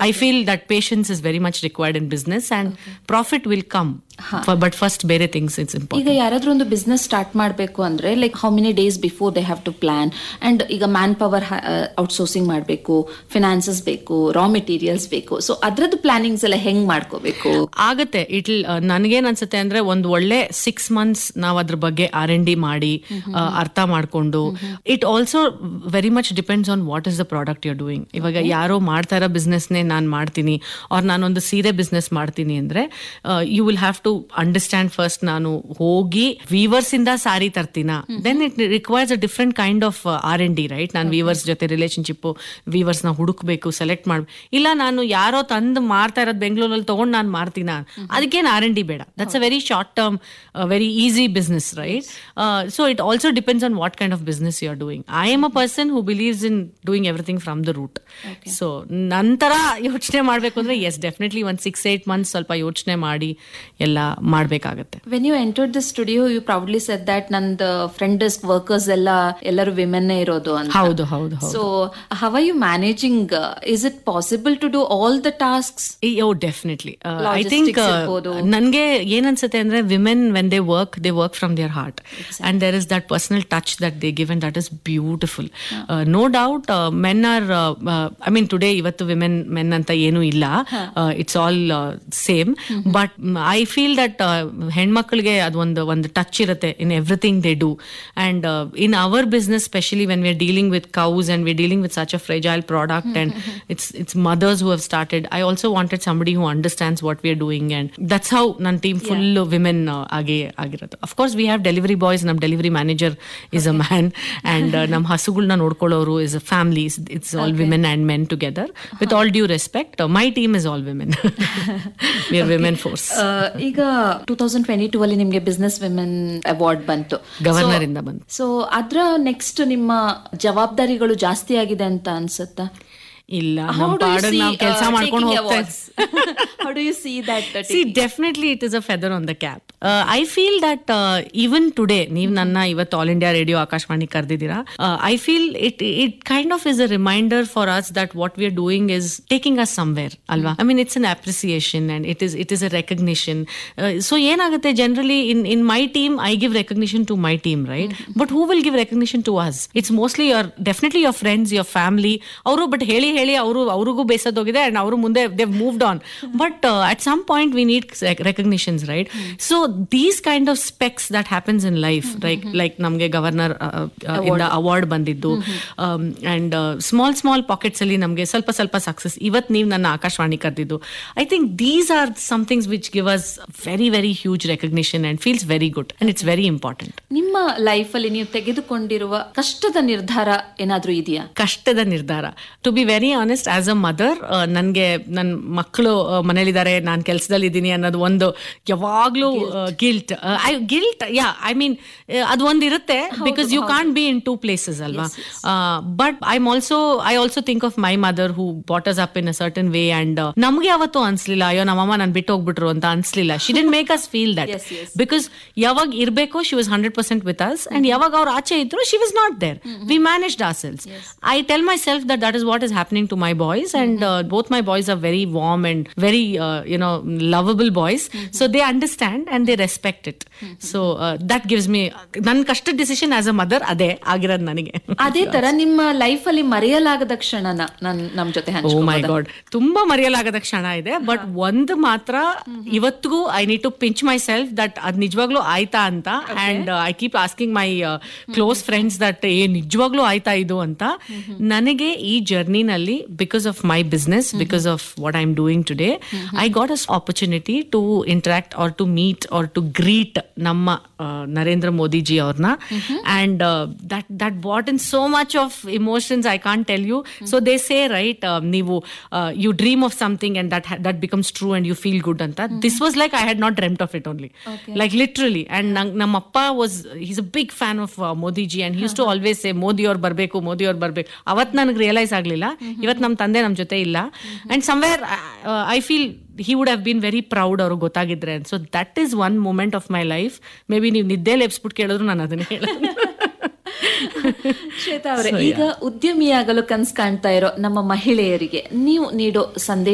I feel that patience is very much required in business and profit will come. For, but first, ಬೇರೆ things it's important. ಈಗ ಯಾರಾದ್ರೂ ಒಂದು business start ಮಾಡಬೇಕು ಅಂದ್ರೆ like how many days before they have to plan and ಈಗ manpower outsourcing ಮಾಡಬೇಕು finances ಬೇಕು raw materials ಬೇಕು ಸೊ ಅದ್ರದ್ದು ಪ್ಲಾನಿಂಗ್ಸ್ ಎಲ್ಲ ಹೆಂಗ್ ಮಾಡ್ಕೋಬೇಕು ಆಗತ್ತೆ ಇಟ್ ನನಗೇನ್ ಅನ್ಸುತ್ತೆ ಅಂದ್ರೆ ಒಂದ್ ಒಳ್ಳೆ ಸಿಕ್ಸ್ ಮಂತ್ಸ್ ನಾವ್ ಅದ್ರ ಬಗ್ಗೆ ಆರ್ ಎನ್ ಡಿ ಮಾಡಿ ಆ, ಅರ್ಥ ಮಾಡ್ಕೊಂಡು it also very much depends on what is the product you're doing ಇವಾಗ ಯಾರೋ ಮಾಡ್ತಾ ಇರೋ ಬಿಸ್ನೆಸ್ನೇ ನಾನು ಮಾಡ್ತೀನಿ ಅವ್ರ ನಾನೊಂದು ಸೀರೆ ಬಿಸ್ನೆಸ್ ಮಾಡ್ತೀನಿ ಅಂದ್ರೆ you will have to understand first ನಾನು ಹೋಗಿ ವೀವರ್ಸ್ ಇಂದ ಸಾರಿ ತರ್ತೀನ then it requires a different kind of R N D right ನಾನು ವೀವರ್ಸ್ ಜೊತೆ ರಿಲೇಶನ್ಶಿಪ್ ವೀವರ್ಸ್ ನ ಹುಡುಕ್ಬೇಕು ಸೆಲೆಕ್ಟ್ ಮಾಡ್ ಇಲ್ಲ ನಾನು ಯಾರೋ ತಂದು ಮಾರ್ತಾ ಇರೋದು ಬೆಂಗಳೂರಲ್ಲಿ ತಗೊಂಡು ನಾನು ಮಾರ್ತೀನ ಅದಕ್ಕೇನು ಆರ್ ಎನ್ ಡಿ ಬೇಡ that's a very short term very easy business right so it also depends on what kind of business you are doing I am a person who believes in doing everything from the root so ನಂತರ ಯೋಚನೆ ಮಾಡಬೇಕು ಅಂದ್ರೆ yes definitely ಒಂದು six eight months ಸ್ವಲ್ಪ ಯೋಚನೆ ಮಾಡಿ ಎಲ್ಲ ಮಾಡಬೇಕಾಗತ್ತೆ when you entered the studio you proudly said that ನಂದು ಫ್ರೆಂಡ್ ವರ್ಕರ್ಸ್ ಎಲ್ಲ ಎಲ್ಲರೂ ವಿಮೆನ್ ಇರೋದು ಅಂತ ಹೌದು ಹೌದು ಹೌದು so how are you managing is it possible to do all the tasks oh definitely I Logistics think ಇರ್ಬೋದು. ನನಗೆ ಏನನ್ಸುತ್ತೆ ಅಂದ್ರೆ women when they work they work from their heart and there is that personal touch that they give and that is beautiful no doubt men are I mean today ಇವತ್ತು women men ಅಂತ ಏನೂ ಇಲ್ಲ it's all same but I feel that ಹೆಣ್ಮಕ್ಳಿಗೆ ಅದೊಂದು ಒಂದು touch ಇರುತ್ತೆ in everything they do and in our business specially when we are dealing with cows and we dealing with such a fragile product and it's it's mothers who have started. I also wanted somebody who understands what we are doing, and that's how ನನ್ನ team full women uh, ಆಗಿ ಆಗಿರೋದು Of course, we have delivery boys. ನಮ್ಮ delivery manager is a man, and uh, ನಮ್ಮ ಹಸುಗಳನ್ನ ನೋಡ್ಕೊಳ್ಳೋರು is a family. It's- It's all women and men together. With all due respect, uh, my team is all women. we are women force. ಈಗ two thousand twenty two ಅಲ್ಲಿ ನಿಮ್ಗೆ business women award ಬಂತು Governor ಇಂದ ಬಂತು. So ಅದ್ರ next ನಿಮ್ಮ ಜವಾಬ್ದಾರಿಗಳು ಜಾಸ್ತಿ ಆಗಿದೆ ಅಂತ ಅನ್ಸುತ್ತಾ ಇಲ್ಲ ನಮ್ಮ ಪಾಡಿಗೆ ನಾವು ಕೆಲಸ ಮಾಡ್ಕೊಂಡು ಹೋಗ್ತಾ how do you see that See, definitely it is a feather on the cap. Uh, I feel that uh, even today, ನೀವು ನನ್ನ ಇವತ್ತು ಆಲ್ ಇಂಡಿಯಾ ರೇಡಿಯೋ ಆಕಾಶವಾಣಿ ಕರೆದಿದ್ದೀರಾ I feel it it kind of is a reminder for us that what we are doing is taking us somewhere ಅಲ್ವಾ I mean it's an appreciation and it is it is a recognition so ಏನಾಗುತ್ತೆ generally in in my team I give recognition to my team right but who will give recognition to us it's mostly your definitely your friends your family ಅವರು but ಹೇಳಿ ಹೇಳಿ ಅವರು ಅವ್ರಿಗೂ ಬೇಸದೋಗಿದೆ and ಅವರು ಮುಂದೆ they moved on but at some point we need recognitions right so these kind of specks that happens in life like like ನಮಗೆ governor ಇಂದ ಅವಾರ್ಡ್ ಬಂದಿದ್ದು ಅಂಡ್ ಸ್ಮಾಲ್ ಸ್ಮಾಲ್ ಪಾಕೆಟ್ಸ್ ಅಲ್ಲಿ ನಮಗೆ ಸ್ವಲ್ಪ ಸ್ವಲ್ಪ ಸಕ್ಸಸ್ ಇವತ್ತು ನೀವು ನನ್ನ ಆಕಾಶವಾಣಿ ಕರೆದಿದ್ದು I think these are somethings which give us very very huge recognition and feels very good and it's very important ನಿಮ್ಮ ಲೈಫ್ ಅಲ್ಲಿ ನೀವು ತೆಗೆದುಕೊಂಡಿರುವ ಕಷ್ಟದ ನಿರ್ಧಾರ ಏನಾದ್ರೂ ಇದೆಯಾ ಕಷ್ಟದ ನಿರ್ಧಾರ to be very honest as a mother ನನಗೆ ನನ್ನ ಮಕ್ಕಳು ಮನೇಲಿದ್ದಾರೆ ನಾನು ಕೆಲಸದಲ್ಲಿ ಇದ್ದೀನಿ ಅನ್ನೋದು ಒಂದು ಯಾವಾಗ್ಲೂ guilt I guilt yeah I mean ಅದು ಒಂದು ಇರುತ್ತೆ because you can't be in two places ಅಲ್ವಾ but I am also I also think of my mother who bottles up in a certain way and ನಮ್ಗೆ ಯಾವತ್ತೂ ಅನ್ಸ್ಲಿಲ್ಲ ಅಯ್ಯೋ ನಮ್ಮಮ್ಮ ನಾನು ಬಿಟ್ಟು ಹೋಗ್ಬಿಟ್ರು ಅಂತ ಅನ್ಸ್ಲಿಲ್ಲ she didn't make us feel that Yes, yes. Because ಯಾವಾಗ ಇರಬೇಕು she was hundred percent with us and ಯಾವಾಗ ಅವ್ರು ಆಚೆ ಇದ್ರು she was not there we managed ourselves I tell myself that that is what is happening to my boys and both my boys are very warm and very you know lovable boys so they understand and they respect it so that gives me ನನ್ನ ಕಷ್ಟ decision as a mother ಅದೇ ಆಗಿರೋದು ನನಗೆ ಅದೇ ತರ ನಿಮ್ಮ life ಅಲ್ಲಿ ಮರೆಯಲಾಗದ ಕ್ಷಣನ ನನ್ ನಮ್ ಜೊತೆ ಓ ಮೈ ಹಂಚ್ಕೋಬೋದಾ? ಗಾಡ್ ತುಂಬಾ ಮರೆಯಲಾಗದ ಕ್ಷಣ ಇದೆ ಬಟ್ ಒಂದು ಮಾತ್ರ ಇವತ್ತಿಗೂ I need to pinch myself that ಅದ್ ನಿಜವಾಗ್ಲೂ ಆಯ್ತಾ ಅಂತ and I keep asking my close friends that ಏ ನಿಜವಾಗ್ಲೂ ಆಯ್ತಾ ಇದು ಅಂತ ನನಗೆ ಈ ಜರ್ನಿನಲ್ಲಿ because of my business because of what I am doing today I got us opportunity to interact or to meet or to greet ನಮ್ಮ ಆ, ನರೇಂದ್ರ ಮೋದಿಜಿ ಅವ್ರನ್ನ and that that but in so much of emotions I corn tell you so they say right ನೀವು you dream of something and that that becomes true and you feel good ಅಂತ this was like I had not dreamt of it only like literally and ನಂಗೆ ನಮ್ಮ ಅಪ್ಪ was is a big fan of Modiji and he's to always say Modi ಅವ್ರು ಬರಬೇಕು ಮೋದಿ ಅವ್ರು ಬರಬೇಕು ಅವತ್ತು ನನಗೆ ರಿಯಲೈಸ್ ಆಗಲಿಲ್ಲ ಇವತ್ತು ನಮ್ಮ ತಂದೆ ನಮ್ಮ ಜೊತೆ ಇಲ್ಲ and somewhere I feel he would have been very proud ಅವ್ರಿಗೆ ಗೊತ್ತಾಗಿದ್ರೆ so that is one moment of my life maybe ನೀವು ನಿದ್ದೆ ಲೆಪ್ಸ್ಬಿಟ್ಟು ಕೇಳಿದ್ರು ನಾನು ಅದನ್ನ ಹೇಳೋದು ಶ್ವೇತಾ ಅವರೇ ಈಗ ಉದ್ಯಮಿಯಾಗಲು ಕನ್ಸ್ ಕಾಣ್ತಾ ಇರೋ ನಮ್ಮ ಮಹಿಳೆಯರಿಗೆ ನೀವು ನೀಡೋ ಸಂದೇಶ